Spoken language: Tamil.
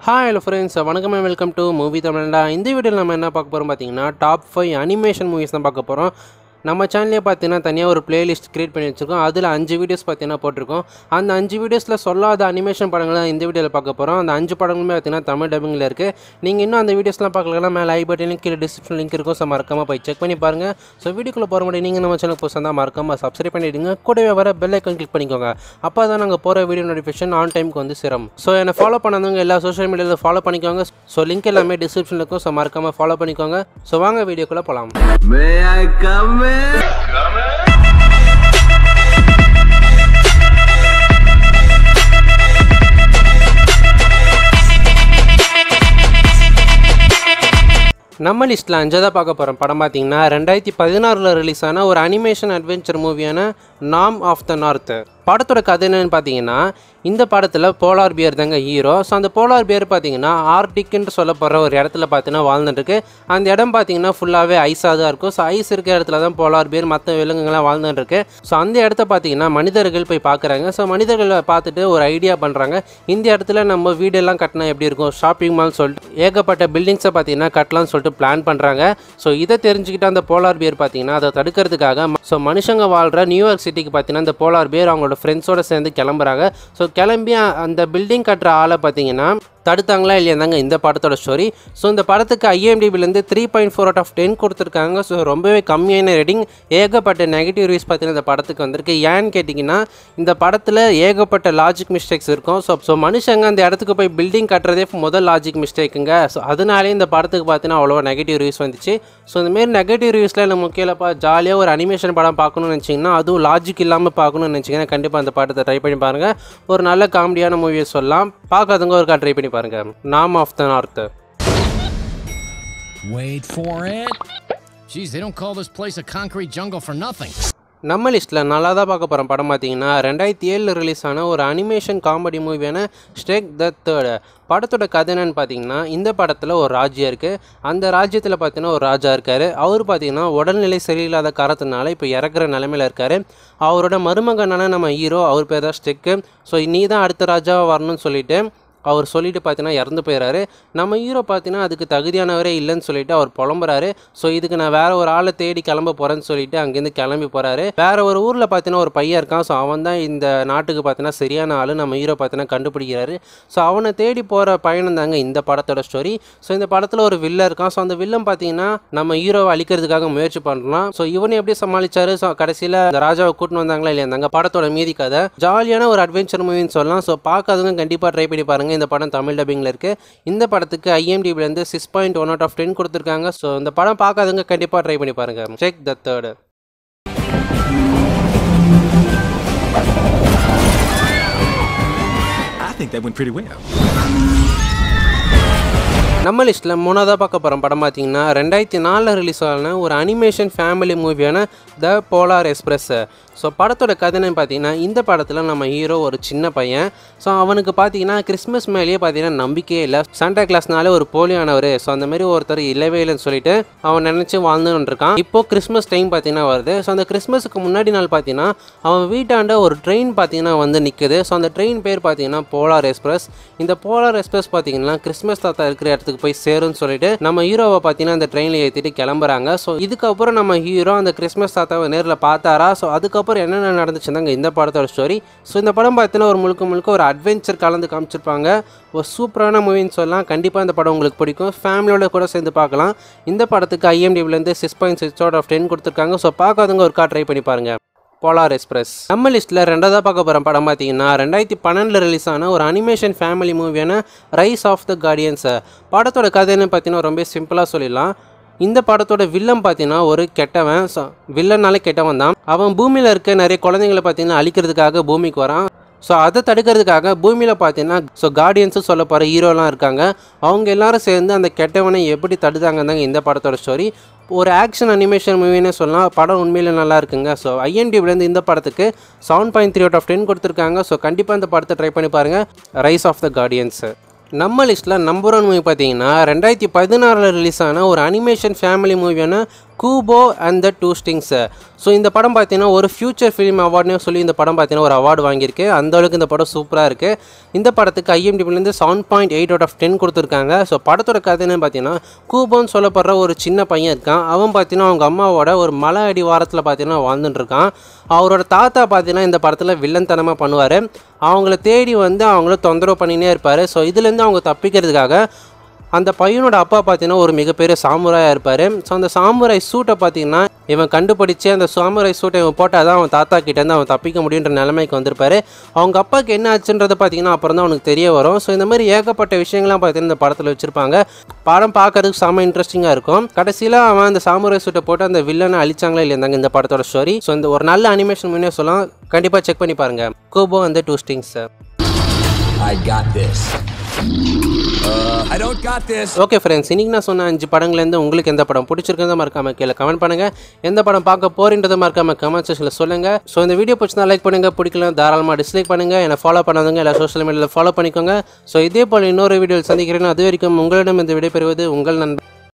ஹாய் ஹலோ ஃப்ரெண்ட்ஸ் வணக்கம் வெல்கம் டு மூவி தமிழ்டா இந்த வீடியோவில் நம்ம என்ன பார்க்க போகிறோம் பார்த்தீங்கன்னா டாப் ஃபைவ் அனிமேஷன் மூவிஸ் தான் பார்க்க போகிறோம் நம்ம சேனல்லே பார்த்தீங்கன்னா தனியாக ஒரு பிளேலிஸ்ட் கிரியேட் பண்ணி வச்சுருக்கோம் அதில் அஞ்சு வீடியோஸ் பார்த்தீங்கன்னா போட்டிருக்கோம் அந்த அஞ்சு வீடியோஸில் சொல்லாத அனிமேஷன் படங்களை தான் இந்த வீடியோவில் பார்க்க போகிறோம் அந்த அஞ்சு படங்களுமே பார்த்தீங்கன்னா தமிழ் டப்பிங்கில் இருக்குது நீங்கள் இன்னும் அந்த வீடியோஸ்லாம் பார்க்கலன்னா மேலே ஐ பட்டனும் கீழே டிஸ்கிரிப்ஷன் லிங்க் இருக்கும் ஸோ மறக்காமல் போய் செக் பண்ணி பாருங்கள் ஸோ வீடியோக்குள்ளே போகிற முடியும் நீங்கள் நம்ம சேனல் புதுசாக தான் மறக்காமல் சப்ஸ்கிரைப் பண்ணிவிடுங்க கூடவே வர பெல் ஐக்கன் கிளிக் பண்ணிக்கோங்க அப்போ தான் நாங்கள் போகிற வீடியோ நோட்டிஃபிகேஷன் ஆன் டைமுக்கு வந்து சேரும் ஸோ என்னை ஃபாலோ பண்ணாதவங்க எல்லா சோஷியல் மீடியாவில் ஃபாலோ பண்ணிக்கோங்க ஸோ லிங்க் எல்லாமே டிஸ்கிரிப்ஷனில் இருக்கும் ஸோ மறக்காமல் ஃபாலோ பண்ணிக்கோங்க ஸோ வாங்க வீடியோக்குள்ளே போகலாம் May I come in? நம்ம லிஸ்ட்டில் அஞ்சாவதாக பார்க்க போகிறோம் படம் பார்த்தீங்கன்னா ரெண்டாயிரத்தி பதினாறில் ரிலீஸ் ஆன ஒரு அனிமேஷன் அட்வென்ச்சர் மூவியான நாம் ஆஃப் த நார்த் படத்தோட கதை என்னன்னு பார்த்தீங்கன்னா இந்த படத்தில் போலார் பியர் தாங்க ஹீரோ ஸோ அந்த போலார் பியர் பார்த்தீங்கன்னா ஆர்டிக்னு சொல்லப்படுற ஒரு இடத்துல பார்த்தீங்கன்னா வாழ்ந்துட்டுருக்கு அந்த இடம் பார்த்தீங்கன்னா ஃபுல்லாகவே ஐஸாக தான் இருக்கும் ஸோ ஐஸ் இருக்கிற இடத்துல தான் போலார் பியர் மற்ற விலங்குகள்லாம் வாழ்ந்துட்டுருக்கு ஸோ அந்த இடத்த பார்த்தீங்கன்னா மனிதர்கள் போய் பார்க்குறாங்க ஸோ மனிதர்களை பார்த்துட்டு ஒரு ஐடியா பண்ணுறாங்க இந்த இடத்துல நம்ம வீடெல்லாம் கட்டினா எப்படி இருக்கும் ஷாப்பிங் மால் சொல்லிட்டு ஏகப்பட்ட பில்டிங்ஸை பார்த்தீங்கன்னா கட்டலாம்னு சொல்லிட்டு பிளான் பண்ணுறாங்க ஸோ இதை தெரிஞ்சுக்கிட்டு அந்த போலார் பியர் பார்த்தீங்கன்னா அதை தடுக்கிறதுக்காக ஸோ மனுஷங்க வாழ்கிற நியூயார்க் சிட்டிக்கு பார்த்தீங்கன்னா இந்த போலார் பியர் அவங்களோட ஃப்ரெண்ட்ஸோட சேர்ந்து கிளம்புறாங்க ஸோ கிளம்பி அ- அந்த பில்டிங் கட்டுற ஆளை பார்த்தீங்கன்னா தடுத்தாங்களா இல்லையா தாங்க இந்த படத்தோட ஸ்டோரி ஸோ இந்த படத்துக்கு ஐஎம்டிபிலேருந்து three point four out of ten கொடுத்துருக்காங்க ஸோ ரொம்பவே கம்மியான ரேட்டிங் ஏகப்பட்ட நெகட்டிவ் ரிவ்யூஸ் பார்த்தீங்கன்னா இந்த படத்துக்கு வந்திருக்கு ஏன்னு கேட்டிங்கன்னா இந்த படத்தில் ஏகப்பட்ட லாஜிக் மிஸ்டேக்ஸ் இருக்கும் ஸோ ஸோ மனுஷங்க அந்த இடத்துக்கு போய் பில்டிங் கட்டுறதே முதல் லாஜிக் மிஸ்டேக்குங்க ஸோ அதனாலே இந்த படத்துக்கு பார்த்தீங்கன்னா அவ்வளோ நெகட்டிவ் ரிவ்யூஸ் வந்துச்சு ஸோ இந்த மாதிரி நெகட்டிவ் ரிவ்யூஸில் எனக்கு முக்கியப்பா ஜாலியாக ஒரு அனிமேஷன் படம் பார்க்கணும்னு நினச்சிங்கன்னா அதுவும் லாஜிக் இல்லாமல் பார்க்கணும்னு நினச்சிங்கன்னா கண்டிப்பாக அந்த படத்தை ட்ரை பண்ணி பாருங்கள் ஒரு நல்ல காமெடியான மூவியை சொல்லலாம் பார்க்காதவங்க ஒரு ட்ரை பண்ணி பாருங்கள் நாம் of the north Wait for it. Geez, they don't call this place a concrete jungle for nothing. நம்ம லிஸ்ட்டில் நல்லா தான் பார்க்க போகிறோம் படம் பார்த்தீங்கன்னா ரெண்டாயிரத்தி ஏழில் ரிலீஸ் ஆன ஒரு அனிமேஷன் காமெடி மூவியான ஸ்டேக் த தேர்டு படத்தோட கதை என்னன்னு பார்த்தீங்கன்னா இந்த படத்தில் ஒரு ராஜ்யம் இருக்குது அந்த ராஜ்யத்தில் பார்த்தீங்கன்னா ஒரு ராஜா இருக்கார் அவர் பார்த்தீங்கன்னா உடல்நிலை சரியில்லாத காரணத்தினால இப்போ இறக்குற நிலமையில இருக்கார் அவரோட மருமகனான நம்ம ஹீரோ அவர் பேர் தான் ஸ்டெக்கு ஸோ நீ தான் அடுத்த ராஜாவாக வரணும்னு சொல்லிட்டு அவர் சொல்லிட்டு பார்த்தீங்கன்னா இறந்து போயிடுறாரு நம்ம ஹீரோ பார்த்தீங்கன்னா அதுக்கு தகுதியானவரே இல்லைன்னு சொல்லிட்டு அவர் புலம்புறாரு ஸோ இதுக்கு நான் வேற ஒரு ஆளை தேடி கிளம்ப போகிறேன்னு சொல்லிட்டு அங்கேருந்து கிளம்பி போகிறாரு வேற ஒரு ஊரில் பார்த்தீங்கன்னா ஒரு பையன் இருக்கான் ஸோ அவன் தான் இந்த நாட்டுக்கு பார்த்தீங்கன்னா சரியான ஆள் நம்ம ஹீரோ பார்த்தீங்கன்னா கண்டுபிடிக்கிறாரு ஸோ அவனை தேடி போகிற பயணம் தாங்க இந்த படத்தோட ஸ்டோரி ஸோ இந்த படத்தில் ஒரு வில்லன் இருக்கான் ஸோ அந்த வில்லன் பார்த்தீங்கன்னா நம்ம ஹீரோவை அழிக்கிறதுக்காக முயற்சி பண்ணலாம் ஸோ இவனை எப்படி சமாளிச்சாரு ஸோ கடைசியில் இந்த ராஜாவை கூட்டின்னு வந்தாங்களா இல்லையா இருந்தாங்க படத்தோட மீதி கதை ஜாலியான ஒரு அட்வென்ச்சர் மூவின்னு சொல்லலாம் ஸோ பார்க்காதவங்க கண்டிப்பாக ட்ரை பண்ணி பாருங்க இந்த படம் தமிழ் டப்பிங்கில் இருக்கு இந்த படத்துக்கு ஐஎம்டிபிலேருந்து six point one out of ten கொடுத்துருக்காங்க ஸோ இந்த படம் பார்க்காதவங்க கண்டிப்பாக ட்ரை பண்ணி பாருங்க Shrek the Third I think that went pretty well. நம்ம லிஸ்ட்டில் மூணாவதாக பார்க்க போகிற படம் பார்த்தீங்கன்னா ரெண்டாயிரத்தி நாலில் ரிலீஸ் ஆன ஒரு அனிமேஷன் ஃபேமிலி மூவியான த போலார் எக்ஸ்பிரஸ் ஸோ படத்தோட கதை என்னன்னு பார்த்தீங்கன்னா இந்த படத்தில் நம்ம ஹீரோ ஒரு சின்ன பையன் ஸோ அவனுக்கு பார்த்தீங்கன்னா கிறிஸ்மஸ் மேலேயே பார்த்தீங்கன்னா நம்பிக்கையே இல்லை சாண்டா கிளாஸ்னாலே ஒரு போலியானவர் ஸோ அந்த மாதிரி ஒருத்தர் இல்லவே இல்லைன்னு சொல்லிட்டு அவன் நினச்சி வாழ்ந்துன்னு இருக்கான் இப்போ கிறிஸ்மஸ் டைம் பார்த்தீங்கன்னா வருது ஸோ அந்த கிறிஸ்மஸுக்கு முன்னாடி நாள் பார்த்தீங்கன்னா அவன் வீட்டாண்ட ஒரு ட்ரெயின் பார்த்தீங்கன்னா வந்து நிற்குது ஸோ அந்த ட்ரெயின் பேர் பார்த்தீங்கன்னா போலார் எக்ஸ்பிரஸ் இந்த போலார் எக்ஸ்பிரஸ் பார்த்தீங்கன்னா கிறிஸ்மஸ் தாத்தா இருக்கிற இடத்துக்கு போய் சேரும்னு சொல்லிட்டு நம்ம ஹீரோவை பார்த்தீங்கன்னா அந்த ட்ரெயினில் ஏற்றிட்டு கிளம்புறாங்க ஸோ இதுக்கப்புறம் நம்ம ஹீரோ அந்த கிறிஸ்மஸ் தாத்தாவை நேரில் பார்த்தாரா ஸோ அதுக்கப்புறம் என்னென்ன நடந்துச்சுதாங்க இந்த படத்தோட ஸ்டோரி ஸோ இந்த படம் பார்த்தீங்கன்னா ஒரு முழுக்க முழுக்க ஒரு அட்வென்ச்சர் கலந்து காமிச்சிருப்பாங்க ஒரு சூப்பரான மூவின்னு சொல்லலாம் கண்டிப்பாக இந்த படம் உங்களுக்கு பிடிக்கும் ஃபேமிலியோட கூட சேர்ந்து பார்க்கலாம் இந்த படத்துக்கு ஐஎம்டிபிலேருந்து six point six out of ten கொடுத்துருக்காங்க ஸோ பார்க்காதவங்க ஒரு கார் ட்ரை பண்ணி பாருங்க போலார் எக்ஸ்பிரஸ் நம்ம லிஸ்ட்டில் ரெண்டாவதாக பார்க்க போகிற படம் பார்த்தீங்கன்னா ரெண்டாயிரத்தி பன்னெண்டில் ரிலீஸ் ஆன ஒரு அனிமேஷன் ஃபேமிலி மூவியான ரைஸ் ஆஃப் த கார்டியன்ஸ் படத்தோட கதைன்னு பார்த்தீங்கன்னா ரொம்ப சிம்பிளாக சொல்லிடலாம் இந்த படத்தோட வில்லன் பார்த்தீங்கன்னா ஒரு கெட்டவன் ஸோ வில்லனாலே கெட்டவன் தான் அவன் பூமியில் இருக்க நிறைய குழந்தைங்களை பார்த்தீங்கன்னா அழிக்கிறதுக்காக பூமிக்கு வரான் ஸோ அதை தடுக்கிறதுக்காக பூமியில் பார்த்தீங்கன்னா ஸோ கார்டியன்ஸும் சொல்ல போகிற ஹீரோலாம் இருக்காங்க அவங்க எல்லாரும் சேர்ந்து அந்த கெட்டவனை எப்படி தடுத்தாங்க தாங்க இந்த படத்தோட ஸ்டோரி ஒரு ஆக்ஷன் அனிமேஷன் மூவினே சொல்லலாம் படம் உண்மையில நல்லா இருக்குங்க ஸோ ஐஎன்டிவிலேருந்து இந்த படத்துக்கு seven point three out of ten கொடுத்துருக்காங்க ஸோ கண்டிப்பாக இந்த படத்தை ட்ரை பண்ணி பாருங்கள் ரைஸ் ஆஃப் த கார்டியன்ஸு நம்ம லிஸ்ட்டில் நம்பர் ஒன் மூவி பார்த்தீங்கன்னா ரெண்டாயிரத்தி பதினாறில் ரிலீஸ் ஆன ஒரு அனிமேஷன் ஃபேமிலி மூவியான Kubo and the Two Strings so இந்த படம் பார்த்தீங்கன்னா ஒரு ஃபியூச்சர் ஃபிலிம் அவார்ட்னே சொல்லி இந்த படம் பார்த்தீங்கன்னா ஒரு அவார்டு வாங்கியிருக்கு அந்த அளவுக்கு இந்த படம் சூப்பராக இருக்குது இந்த படத்துக்கு ஐஎம்டிபிலேருந்து seven point eight out of ten கொடுத்துருக்காங்க ஸோ படத்தோட கதைன்னு பார்த்தீங்கன்னா கூபோன்னு சொல்லப்படுற ஒரு சின்ன பையன் இருக்கான் அவன் பார்த்தீங்கன்னா அவங்க அம்மாவோட ஒரு மலை அடி வாரத்தில் பார்த்தீங்கன்னா வாழ்ந்துட்டு இருக்கான் அவரோட தாத்தா பார்த்தீங்கன்னா இந்த படத்தில் வில்லன்தனமாக பண்ணுவார் அவங்கள தேடி வந்து அவங்கள தொந்தரவு பண்ணினே இருப்பார் ஸோ இதுலேருந்து அவங்க தப்பிக்கிறதுக்காக அந்த பையனோட அப்பா பார்த்தீங்கன்னா ஒரு மிகப்பெரிய சாமுராயாக இருப்பார் ஸோ அந்த சாமுராய் சூட்டை பார்த்தீங்கன்னா இவன் கண்டுபிடிச்சு அந்த சாமுராய் சூட்டை இவன் போட்டால் தான் அவன் தாத்தா கிட்டேருந்து அவன் தப்பிக்க முடியுன்ற நிலைமைக்கு வந்திருப்பாரு அவங்க அப்பாவுக்கு என்ன ஆச்சுன்றதை பார்த்தீங்கன்னா அப்புறம் தான் அவனுக்கு தெரிய வரும் ஸோ இந்த மாதிரி ஏகப்பட்ட விஷயங்கள்லாம் பார்த்தீங்கன்னா இந்த படத்தில் வச்சுருப்பாங்க படம் பார்க்கறதுக்கு செம்ம இன்ட்ரெஸ்டிங்காக இருக்கும் கடைசியில் அவன் அந்த சாமுராய் சூட்டை போட்டு அந்த வில்லனை அழிச்சாங்களா இல்லையாங்க இந்த படத்தோட ஸ்டோரி ஸோ இந்த ஒரு நல்ல அனிமேஷன் முன்னே சொல்லலாம் கண்டிப்பாக செக் பண்ணி பாருங்கள் கோபோ அந்த two strings I got this. Uh, I don't got this. Okay friends இன்னைக்கு நான் சொன்ன அஞ்சு படங்கள்லேருந்து உங்களுக்கு எந்த படம் பிடிச்சிருக்கிறத மறக்காம கீழே கமெண்ட் பண்ணுங்க எந்த படம் பார்க்க போறீன்றதை மறக்காம கமெண்ட் செக்ஷனில் சொல்லுங்க ஸோ இந்த வீடியோ பிடிச்சிருந்தா லைக் பண்ணுங்க பிடிக்கல தாராளமாக டிஸ்லைக் பண்ணுங்க என்னை ஃபாலோ பண்ணாதவங்க எல்லா சோஷியல் மீடியாவில் ஃபாலோ பண்ணிக்கோங்க ஸோ இதே போல் இன்னொரு வீடியோவில் சந்திக்கிறேன் அது வரைக்கும் உங்களிடம் இந்த விடைபெறுவது உங்கள் நண்பன்